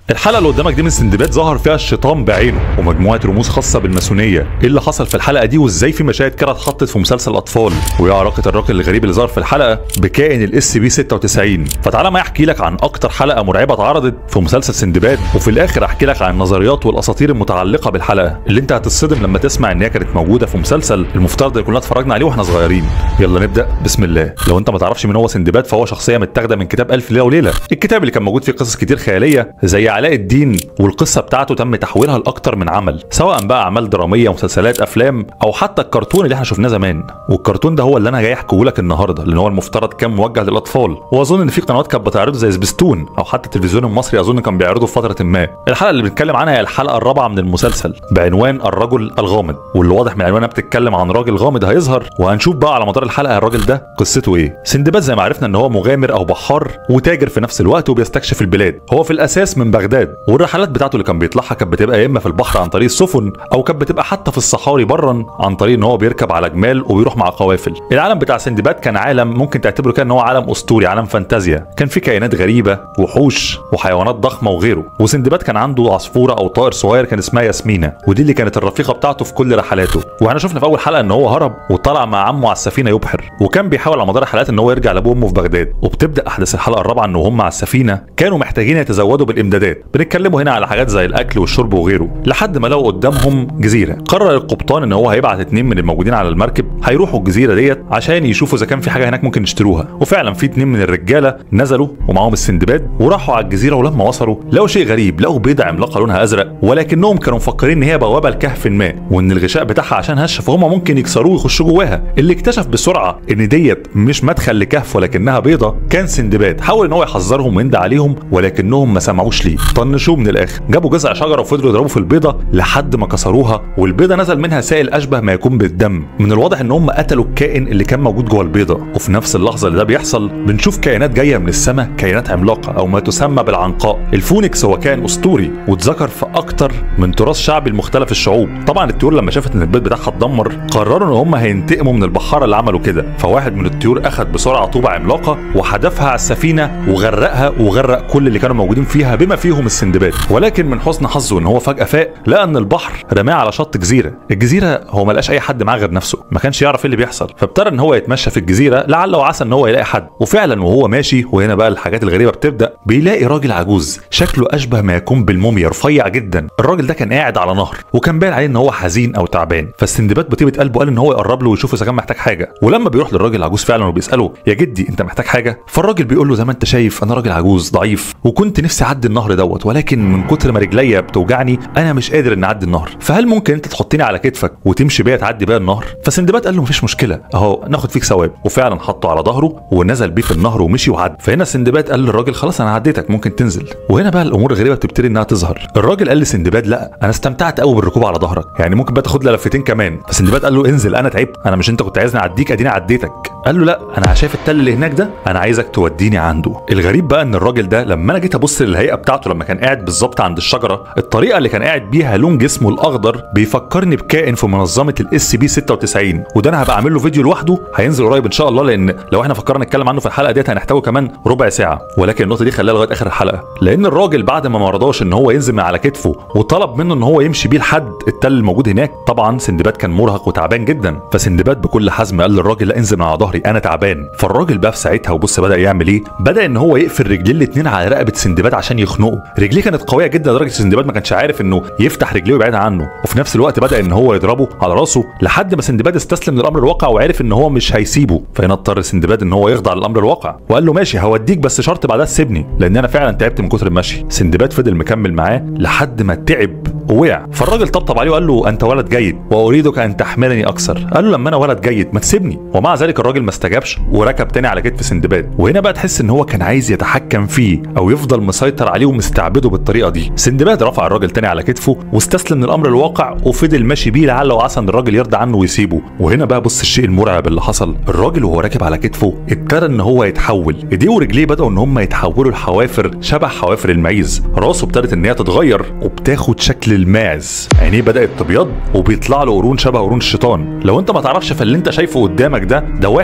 الحلقه اللي قدامك دي من سندباد ظهر فيها الشيطان بعينه ومجموعه رموز خاصه بالماسونيه ايه اللي حصل في الحلقه دي وازاي في مشاهد كده اتحطت في مسلسل اطفال وايه علاقه الراجل الغريب اللي ظهر في الحلقه بكائن الاس بي 96 فتعالى ما احكي لك عن اكتر حلقه مرعبه اتعرضت في مسلسل سندباد وفي الاخر احكي لك عن النظريات والاساطير المتعلقه بالحلقه اللي انت هتتصدم لما تسمع ان هي كانت موجوده في مسلسل المفترض ان كلنا اتفرجنا عليه واحنا صغيرين يلا نبدا بسم الله لو انت ما تعرفش مين هو سندباد فهو شخصيه متاخده من كتاب الف ليله وليله الكتاب اللي كان موجود فيه قصص كتير خياليه زي علاء الدين والقصه بتاعته تم تحويلها لاكتر من عمل سواء بقى اعمال دراميه مسلسلات افلام او حتى الكرتون اللي احنا شفناه زمان والكرتون ده هو اللي انا جاي احكيه لك النهارده لان هو المفترض كان موجه للاطفال واظن ان في قنوات كانت بتعرضه زي سبيستون او حتى التلفزيون المصري اظن كان بيعرضه في فتره ما الحلقه اللي بنتكلم عنها هي الحلقه الرابعه من المسلسل بعنوان الرجل الغامض واللي واضح من عنوانها بتتكلم عن راجل غامض هيظهر وهنشوف بقى على مدار الحلقه الراجل ده قصته ايه سندباد زي ما عرفنا ان هو مغامر او بحار وتاجر في نفس الوقت وبيستكشف البلاد هو في الاساس من بغداد والرحلات بتاعته اللي كان بيطلعها كانت بتبقى يا اما في البحر عن طريق السفن او كانت بتبقى حتى في الصحاري برا عن طريق ان هو بيركب على جمال وبيروح مع قوافل العالم بتاع سندباد كان عالم ممكن تعتبره كان ان هو عالم اسطوري عالم فانتازيا كان فيه كائنات غريبه وحوش وحيوانات ضخمه وغيره وسندباد كان عنده عصفوره او طائر صغير كان اسمها ياسمينه ودي اللي كانت الرفيقه بتاعته في كل رحلاته واحنا شفنا في اول حلقه ان هو هرب وطلع مع عمه على السفينه يبحر وكان بيحاول على مدار الحلقات ان هو يرجع لابوه وامه في بغداد وبتبدا احداث الحلقه الرابعه ان هم على السفينه كانوا محتاجين يتزودوا بالامدادات بنتكلموا هنا على حاجات زي الاكل والشرب وغيره لحد ما لقوا قدامهم جزيره قرر القبطان ان هو هيبعت اتنين من الموجودين على المركب هيروحوا الجزيره ديت عشان يشوفوا اذا كان في حاجه هناك ممكن يشتروها وفعلا في اتنين من الرجاله نزلوا ومعاهم السندباد وراحوا على الجزيره ولما وصلوا لقوا شيء غريب لقوا بيضه عملاقه لونها ازرق ولكنهم كانوا مفكرين ان هي بوابه لكهف ما وان الغشاء بتاعها عشان هشه فهم ممكن يكسروه ويخشوا جواها اللي اكتشف بسرعه ان ديت مش مدخل لكهف ولكنها بيضه كان سندباد حاول ان هو يحذرهم ويندى عليهم ولكنهم ما سمعوش ليه طنشوه من الاخر جابوا جذع شجره وفضلوا يضربوا في البيضه لحد ما كسروها والبيضه نزل منها سائل اشبه ما يكون بالدم من الواضح ان هم قتلوا الكائن اللي كان موجود جوه البيضه وفي نفس اللحظه اللي ده بيحصل بنشوف كائنات جايه من السماء كائنات عملاقه او ما تسمى بالعنقاء الفونكس هو كائن اسطوري واتذكر في اكتر من تراث شعبي لمختلف الشعوب طبعا الطيور لما شافت ان البيض بتاعها اتدمر قرروا ان هم هينتقموا من البحاره اللي عملوا كده فواحد من الطيور اخذ بسرعه طوبه عملاقه وحدفها على السفينه وغرقها وغرق كل اللي كانوا موجودين فيها بما فيهم السندباد ولكن من حسن حظه ان هو فجاه فاق لقى ان البحر رماه على شط جزيره الجزيره هو ما لقاش اي حد معاه غير نفسه ما كانش يعرف ايه اللي بيحصل فابتدى ان هو يتمشى في الجزيره لعل وعسى ان هو يلاقي حد وفعلا وهو ماشي وهنا بقى الحاجات الغريبه بتبدا بيلاقي راجل عجوز شكله اشبه ما يكون بالموميا رفيع جدا الراجل ده كان قاعد على نهر وكان باين عليه ان هو حزين او تعبان فالسندباد بطيبه قلبه قال ان هو يقرب له ويشوف اذا كان محتاج حاجه ولما بيروح للراجل العجوز فعلا وبيساله يا جدي انت محتاج حاجه فالراجل بيقول له زي ما انت شايف انا راجل عجوز ضعيف وكنت نفسي اعدي النهر دوت ولكن من كتر ما رجليا بتوجعني انا مش قادر ان اعدي النهر فهل ممكن انت تحطني على كتفك وتمشي بيا تعدي بيا النهر فسندباد قال له مفيش مشكله اهو ناخد فيك ثواب وفعلا حطه على ظهره ونزل بيه في النهر ومشي وعدى فهنا سندباد قال للراجل خلاص انا عديتك ممكن تنزل وهنا بقى الامور الغريبه بتبتدي انها تظهر الراجل قال لسندباد لا انا استمتعت قوي بالركوب على ظهرك يعني ممكن بقى تاخد لي لفتين كمان فسندباد قال له انزل انا تعبت انا مش انت كنت عايزني اعديك اديني عديتك قال له لا انا شايف التل اللي هناك ده انا عايزك توديني عنده الغريب بقى ان الراجل ده لما انا جيت ابص للهيئه بتاعته لما كان قاعد بالظبط عند الشجره الطريقه اللي كان قاعد بيها لون جسمه الاخضر بيفكرني بكائن في منظمه الاس بي 96 وده انا هبقى اعمل له فيديو لوحده هينزل قريب ان شاء الله لان لو احنا فكرنا نتكلم عنه في الحلقه ديت هنحتاجه كمان ربع ساعه ولكن النقطه دي خليها لغايه اخر الحلقه لان الراجل بعد ما ما رضاش ان هو ينزل من على كتفه وطلب منه ان هو يمشي بيه لحد التل الموجود هناك طبعا سندباد كان مرهق وتعبان جدا فسندباد بكل حزم قال للراجل لا انزل من على ظهري انا تعبان فالراجل بقى في ساعتها وبص بدا يعمل ايه بدا ان هو يقفل رجليه الاثنين على رقبه سندباد عشان يخنقه رجليه كانت قويه جدا لدرجه سندباد ما كانش عارف انه يفتح رجليه ويبعد عنه وفي نفس الوقت بدا ان هو يضربه على راسه لحد ما سندباد استسلم للامر الواقع وعرف ان هو مش هيسيبه فهنا اضطر سندباد ان هو يخضع للامر الواقع وقال له ماشي هوديك بس شرط بعدها تسيبني لان انا فعلا تعبت من كتر المشي سندباد فضل مكمل معاه لحد ما تعب ووقع فالراجل طبطب عليه وقال له انت ولد جيد واريدك ان تحملني اكثر قال له لما انا ولد جيد ما تسيبني ومع ذلك الراجل ما استجابش وركب تاني على كتف سندباد وهنا بقى تحس ان هو كان عايز يتحكم فيه او يفضل مسيطر عليه ومستعبده بالطريقه دي سندباد رفع الراجل تاني على كتفه واستسلم للامر الواقع وفضل ماشي بيه لعل وعسى ان الراجل يرضى عنه ويسيبه وهنا بقى بص الشيء المرعب اللي حصل الراجل وهو راكب على كتفه ابتدى ان هو يتحول ايديه ورجليه بداوا ان هم يتحولوا لحوافر شبه حوافر المعيز راسه ابتدت ان هي تتغير وبتاخد شكل الماعز عينيه بدات تبيض وبيطلع له قرون شبه قرون الشيطان لو انت ما تعرفش فاللي انت شايفه قدامك ده ده واحد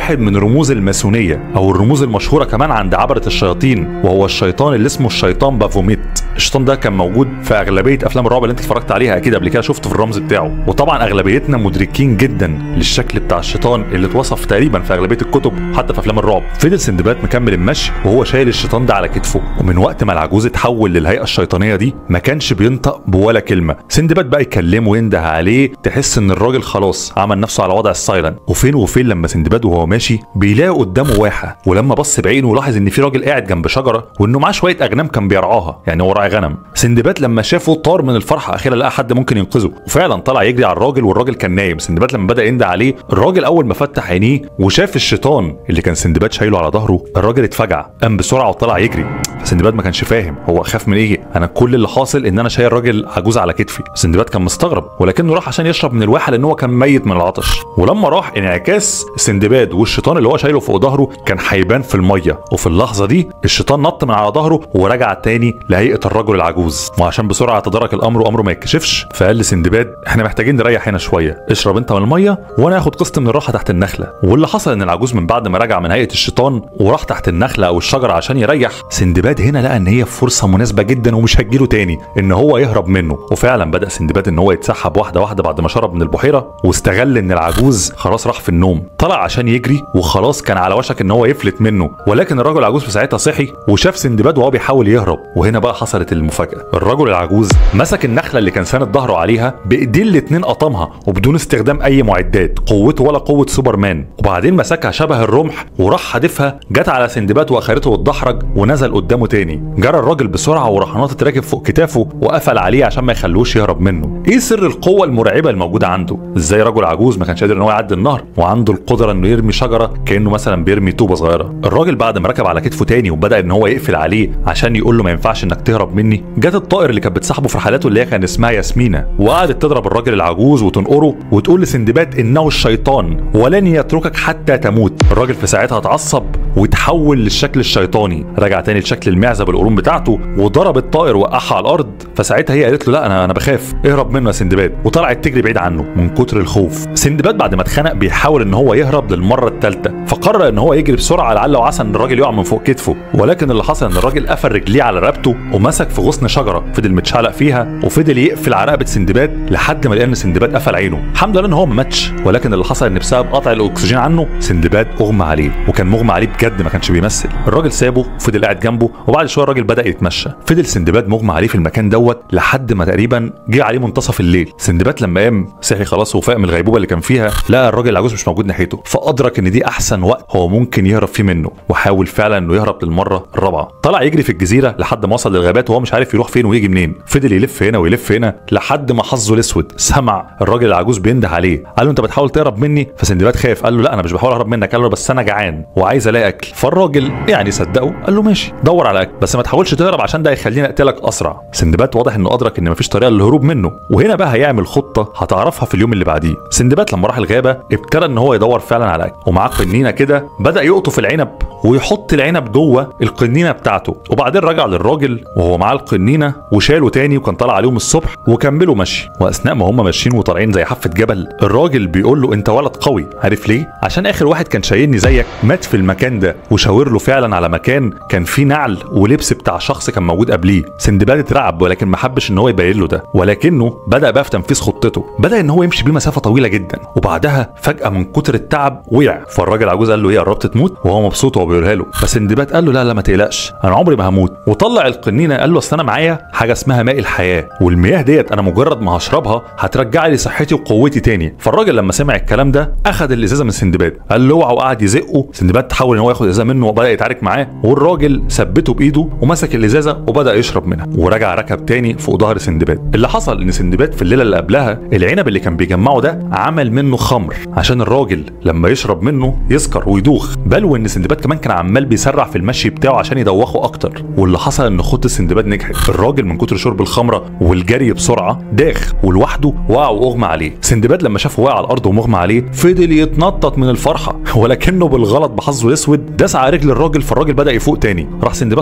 واحد من رموز الماسونيه او الرموز المشهوره كمان عند عبره الشياطين وهو الشيطان اللي اسمه الشيطان بافوميت الشيطان ده كان موجود في اغلبيه افلام الرعب اللي انت اتفرجت عليها اكيد قبل كده شفته في الرمز بتاعه وطبعا اغلبيتنا مدركين جدا للشكل بتاع الشيطان اللي اتوصف تقريبا في اغلبيه الكتب حتى في افلام الرعب فضل سندباد مكمل المشي وهو شايل الشيطان ده على كتفه ومن وقت ما العجوز اتحول للهيئه الشيطانيه دي ما كانش بينطق بولا كلمه سندباد بقى يكلمه وينده عليه تحس ان الراجل خلاص عمل نفسه على وضع السايلنت وفين وفين لما سندباد وهو ماشي بيلاقي قدامه واحه ولما بص بعينه ولاحظ ان في راجل قاعد جنب شجره وانه معاه شويه اغنام كان بيرعاها يعني هو راعي غنم سندباد لما شافه طار من الفرحه اخيرا لقى حد ممكن ينقذه وفعلا طلع يجري على الراجل والراجل كان نايم سندباد لما بدا ينده عليه الراجل اول ما فتح عينيه وشاف الشيطان اللي كان سندباد شايله على ظهره الراجل اتفجع قام بسرعه وطلع يجري فسندباد ما كانش فاهم هو خاف من ايه انا كل اللي حاصل ان انا شايل راجل عجوز على كتفي سندباد كان مستغرب ولكنه راح عشان يشرب من الواحه لان هو كان ميت من العطش ولما راح انعكاس سندباد والشيطان اللي هو شايله فوق ظهره كان هيبان في الميه وفي اللحظه دي الشيطان نط من على ظهره ورجع تاني لهيئه الرجل العجوز وعشان بسرعه تدارك الامر وامره ما يتكشفش فقال لسندباد احنا محتاجين نريح هنا شويه اشرب انت من الميه وانا هاخد قسط من الراحه تحت النخله واللي حصل ان العجوز من بعد ما رجع من هيئه الشيطان وراح تحت النخله او الشجره عشان يريح سندباد هنا لقى ان هي فرصه مناسبه جدا ومش هتجيله تاني ان هو يهرب منه وفعلا بدا سندباد ان هو يتسحب واحده واحده بعد ما شرب من البحيره واستغل ان العجوز خلاص راح في النوم طلع عشان يجري وخلاص كان على وشك ان هو يفلت منه ولكن الرجل العجوز في ساعتها صحي وشاف سندباد وهو بيحاول يهرب وهنا بقى حصلت المفاجاه الرجل العجوز مسك النخله اللي كان ساند ظهره عليها بايديه الاتنين قطمها وبدون استخدام اي معدات قوته ولا قوه سوبرمان وبعدين مسكها شبه الرمح وراح حادفها جت على سندباد واخرته واتدحرج ونزل قدامه تاني جرى الراجل بسرعه وراح ناطط راكب فوق كتافه وقفل عليه عشان ما يخلوش يهرب منه ايه سر القوه المرعبه الموجوده عنده ازاي رجل عجوز ما كانش قادر ان هو يعدي النهر وعنده القدره انه يرمي شجره كانه مثلا بيرمي طوبه صغيره الراجل بعد ما ركب على كتفه تاني وبدا ان هو يقفل عليه عشان يقول له ما ينفعش انك تهرب مني جت الطائر اللي كانت بتصاحبه في رحلاته اللي هي كان اسمها ياسمينه وقعدت تضرب الراجل العجوز وتنقره وتقول لسندباد انه الشيطان ولن يتركك حتى تموت الراجل في ساعتها اتعصب وتحول للشكل الشيطاني رجع تاني لشكل المعزه بالقرون بتاعته وضرب الطائر وقعها على الارض فساعتها هي قالت له لا انا انا بخاف اهرب منه يا سندباد وطلعت تجري بعيد عنه من كتر الخوف سندباد بعد ما اتخنق بيحاول ان هو يهرب للمره الثالثه فقرر ان هو يجري بسرعه لعل وعسى ان الراجل يقع من فوق كتفه ولكن اللي حصل ان الراجل قفل رجليه على رقبته ومسك في غصن شجره فضل متشعلق فيها وفضل يقفل على رقبه سندباد لحد ما لقى ان سندباد قفل عينه الحمد لله ان هو ما ماتش ولكن اللي حصل ان بسبب قطع الاكسجين عنه سندباد اغمى عليه وكان مغمى عليه بجد ما كانش بيمثل الراجل سابه وفضل قاعد جنبه وبعد شويه الراجل بدا يتمشى فضل سندباد مغمى عليه في المكان دوت لحد ما تقريبا جه عليه منتصف الليل سندباد لما قام صحي خلاص وفاق من الغيبوبه اللي كان فيها لقى الراجل العجوز مش موجود ناحيته فادرك ان دي احسن وقت هو ممكن يهرب فيه منه وحاول فعلا انه يهرب للمره الرابعه طلع يجري في الجزيره لحد ما وصل للغابات وهو مش عارف يروح فين ويجي منين فضل يلف هنا ويلف هنا لحد ما حظه الاسود سمع الراجل العجوز بينده عليه قال له انت بتحاول تهرب مني فسندباد خاف قال له لا انا مش بحاول اهرب منك قال له بس انا جعان وعايز الاقي اكل فالراجل يعني صدقه قال له ماشي دور على اكل بس ما تحاولش تهرب عشان ده هيخليني اقتلك اسرع سندباد واضح انه ادرك ان مفيش طريقه للهروب منه وهنا بقى هيعمل خطه هتعرفها في اليوم اللي بعديه سندباد لما راح الغابه ابتدى ان هو يدور فعلا على اكل ومعاه قنينه كده بدا يقطف العنب ويحط العنب جوه القنينه بتاعته وبعدين رجع للراجل وهو معاه القنينه وشاله تاني وكان طالع عليهم الصبح وكملوا مشي واثناء ما هم ماشيين وطالعين زي حافه جبل الراجل بيقول له انت ولد قوي عارف ليه عشان اخر واحد كان شايلني زيك مات في المكان ده وشاور له فعلا على مكان كان فيه نعل ولبس بتاع شخص كان موجود قبليه سندباد اترعب ولكن ما حبش ان هو يبين له ده ولكنه بدا بقى في تنفيذ خطته بدا ان هو يمشي بيه مسافه طويله جدا وبعدها فجاه من كتر التعب وقع فالراجل العجوز قال له ايه قربت تموت وهو مبسوط وهو بيقولها له فسندباد قال له لا لا ما تقلقش انا عمري ما هموت وطلع القنينه قال له اصل انا معايا حاجه اسمها ماء الحياه والمياه ديت انا مجرد ما هشربها هترجع لي صحتي وقوتي تاني فالراجل لما سمع الكلام ده اخذ الازازه من سندباد قال له اوعى وقعد يزقه سندباد تحاول ان هو ياخد الازازه منه وبدا يتعارك معاه والراجل ثبته بايده ومسك الازازه وبدا يشرب منها ورجع ركب تاني فوق ظهر سندباد اللي حصل ان سندباد في الليله اللي قبلها العنب اللي كان بيجمعه ده عمل منه خمر عشان الراجل لما يشرب منه يسكر ويدوخ بل وان سندباد كمان كان عمال بيسرع في المشي بتاعه عشان يدوخه اكتر واللي حصل ان خطه سندباد نجحت الراجل من كتر شرب الخمره والجري بسرعه داخ ولوحده وقع واغمى عليه سندباد لما شافه واقع على الارض ومغمى عليه فضل يتنطط من الفرحه ولكنه بالغلط بحظه الاسود داس على رجل الراجل فالراجل بدا يفوق تاني راح سندباد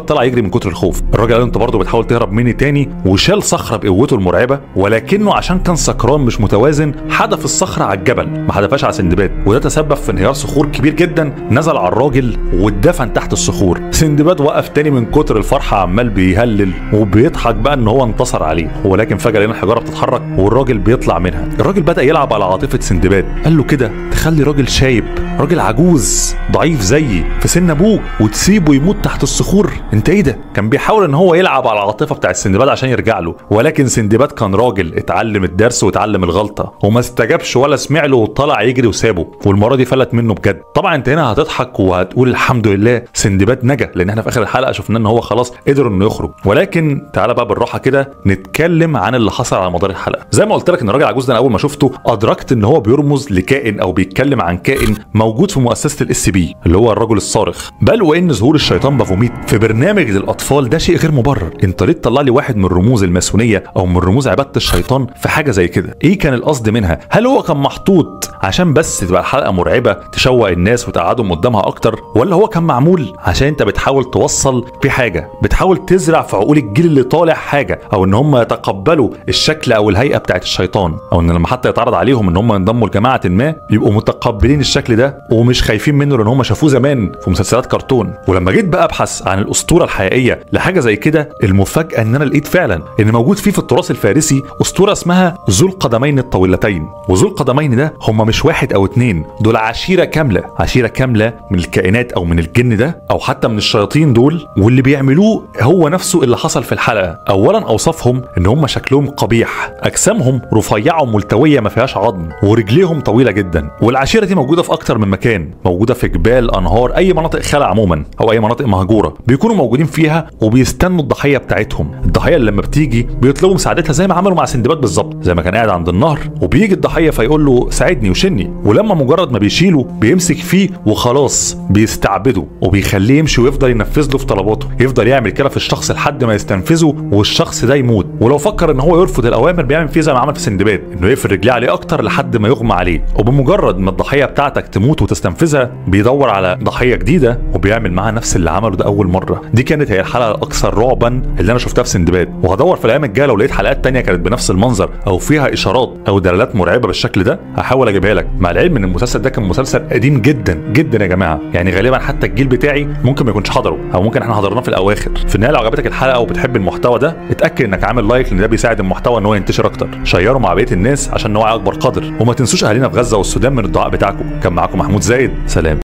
سندباد طلع يجري من كتر الخوف الراجل قال له انت برضه بتحاول تهرب مني تاني وشال صخره بقوته المرعبه ولكنه عشان كان سكران مش متوازن حدف الصخره على الجبل ما حدفهاش على سندباد وده تسبب في انهيار صخور كبير جدا نزل على الراجل واتدفن تحت الصخور سندباد وقف تاني من كتر الفرحه عمال بيهلل وبيضحك بقى ان هو انتصر عليه ولكن فجاه لقينا الحجاره بتتحرك والراجل بيطلع منها الراجل بدا يلعب على عاطفه سندباد قال له كده تخلي راجل شايب راجل عجوز ضعيف زيي في سن ابوك وتسيبه يموت تحت الصخور انت ايه ده كان بيحاول ان هو يلعب على العاطفه بتاعت سندباد عشان يرجع له ولكن سندباد كان راجل اتعلم الدرس واتعلم الغلطه وما استجابش ولا سمع له وطلع يجري وسابه والمره دي فلت منه بجد طبعا انت هنا هتضحك وهتقول الحمد لله سندباد نجا لان احنا في اخر الحلقه شفنا ان هو خلاص قدر انه يخرج ولكن تعالى بقى بالراحه كده نتكلم عن اللي حصل على مدار الحلقه زي ما قلت لك ان الراجل العجوز ده انا اول ما شفته ادركت ان هو بيرمز لكائن او بيتكلم عن كائن موجود في مؤسسه الاس بي اللي هو الرجل الصارخ بل وان ظهور الشيطان بافوميت في برنامج للاطفال ده شيء غير مبرر انت ليه تطلع لي واحد من رموز الماسونيه او من رموز عباده الشيطان في حاجه زي كده ايه كان القصد منها هل هو كان محطوط عشان بس تبقى الحلقه مرعبه تشوق الناس وتقعدهم قدامها اكتر ولا هو كان معمول عشان انت بتحاول توصل بحاجه بتحاول تزرع في عقول الجيل اللي طالع حاجه او ان هم يتقبلوا الشكل او الهيئه بتاعت الشيطان او ان لما حتى يتعرض عليهم ان هم ينضموا لجماعه ما يبقوا متقبلين الشكل ده ومش خايفين منه لان هم شافوه زمان في مسلسلات كرتون ولما جيت بقى ابحث عن الاسطوره الحقيقيه لحاجه زي كده المفاجاه ان انا لقيت فعلا ان موجود فيه في التراث الفارسي اسطوره اسمها ذو القدمين الطويلتين وذو القدمين ده هم مش واحد او اتنين دول عشيره كامله عشيره كامله من الكائنات او من الجن ده او حتى من الشياطين دول واللي بيعملوه هو نفسه اللي حصل في الحلقه اولا اوصافهم ان هم شكلهم قبيح اجسامهم رفيعه وملتويه ما فيهاش عظم ورجليهم طويله جدا والعشيره دي موجوده في اكتر من مكان موجوده في جبال انهار اي مناطق خلا عموما او اي مناطق مهجوره بيكونوا موجودين فيها وبيستنوا الضحيه بتاعتهم الضحيه اللي لما بتيجي بيطلبوا مساعدتها زي ما عملوا مع سندباد بالظبط زي ما كان قاعد عند النهر وبيجي الضحيه فيقول له ساعدني وشني ولما مجرد ما بيشيله بيمسك فيه وخلاص بيستعبده وبيخليه يمشي ويفضل ينفذ له في طلباته يفضل يعمل كده في الشخص لحد ما يستنفذه والشخص ده يموت ولو فكر ان هو يرفض الاوامر بيعمل فيه زي ما عمل في سندباد انه يقفل رجليه عليه اكتر لحد ما يغمى عليه وبمجرد ما الضحيه بتاعتك تموت وتستنفذها بيدور على ضحيه جديده وبيعمل معاها نفس اللي عمله ده اول مره دي كانت هي الحلقه الاكثر رعبا اللي انا شفتها في سندباد وهدور في الايام الجايه لو لقيت حلقات تانية كانت بنفس المنظر او فيها اشارات او دلالات مرعبه بالشكل ده هحاول اجيبها لك مع العلم ان المسلسل ده كان مسلسل قديم جدا جدا يا جماعه يعني غالبا حتى الجيل بتاعي ممكن ما يكونش حضره او ممكن احنا حضرناه في الاواخر في النهايه لو عجبتك الحلقه وبتحب المحتوى ده اتاكد انك عامل لايك لان ده بيساعد المحتوى ان هو ينتشر اكتر شيره مع بقيه الناس عشان نوعي اكبر قدر وما تنسوش اهالينا في غزه والسودان من الدعاء بتاعكم كان معاكم محمود زايد سلام